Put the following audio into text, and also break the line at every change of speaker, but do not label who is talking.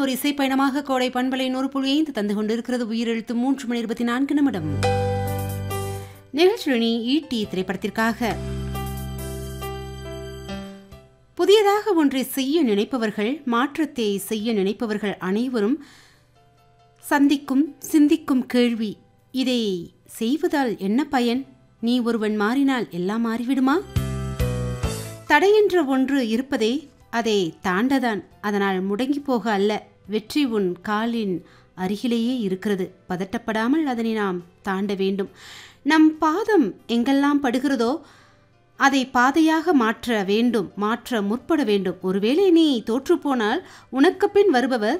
ஒரு இசை பயணமாக கோடை பண்பலை நூறு புள்ளி ஐந்து தந்து கொண்டிருக்கிறது உயிரெழுத்து மூன்று மணி இருபத்தி நான்கு நிமிடம் நிகழ்ச்சி ஈட்டி திரைப்படத்திற்காக புதியதாக ஒன்றை செய்ய நினைப்பவர்கள் மாற்றத்தை செய்ய நினைப்பவர்கள் அனைவரும் சந்திக்கும் சிந்திக்கும் கேள்வி இதை செய்வதால் என்ன பயன் நீ ஒருவன் மாறினால் எல்லாம் மாறிவிடுமா தடையென்ற ஒன்று இருப்பதே அதை தாண்டதான் அதனால் முடங்கி போக அல்ல வெற்றி உன் காலின் அருகிலேயே இருக்கிறது பதட்டப்படாமல் அதனை நாம் தாண்ட வேண்டும் நம் பாதம் எங்கெல்லாம் படுகிறதோ அதை பாதையாக மாற்ற வேண்டும் மாற்ற முற்பட வேண்டும் ஒருவேளை நீ தோற்றுப்போனால் உனக்கு பின் வருபவர்